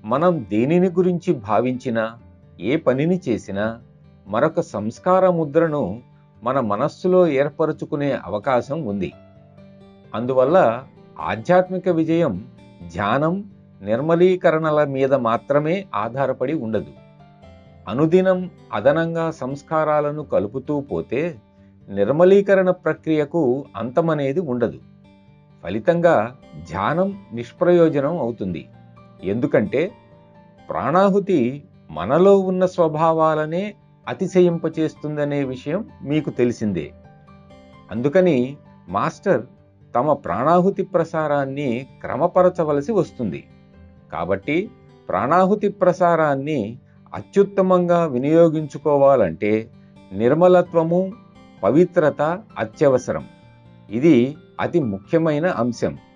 మనం దేనిని గురించి భావించినా ఏ పనిని చేసినా మరొక సంస్కార ముద్రను మన మనస్సులో ఏర్పరచుకునే అవకాశం ఉంది అందువల్ల ఆధ్యాత్మిక విజయం ధ్యానం నిర్మలీకరణల మీద మాత్రమే ఆధారపడి ఉండదు అనుదినం అదనంగా సంస్కారాలను కలుపుతూ పోతే నిర్మలీకరణ ప్రక్రియకు అంతమనేది ఉండదు ఫలితంగా ధ్యానం నిష్ప్రయోజనం అవుతుంది ఎందుకంటే ప్రాణాహుతి మనలో ఉన్న స్వభావాలనే అతిశయింపచేస్తుందనే విషయం మీకు తెలిసిందే అందుకని మాస్టర్ తమ ప్రాణాహుతి ప్రసారాన్ని క్రమపరచవలసి వస్తుంది కాబట్టి ప్రాణాహుతి ప్రసారాన్ని అత్యుత్తమంగా వినియోగించుకోవాలంటే నిర్మలత్వము పవిత్రత అత్యవసరం ఇది అతి ముఖ్యమైన అంశం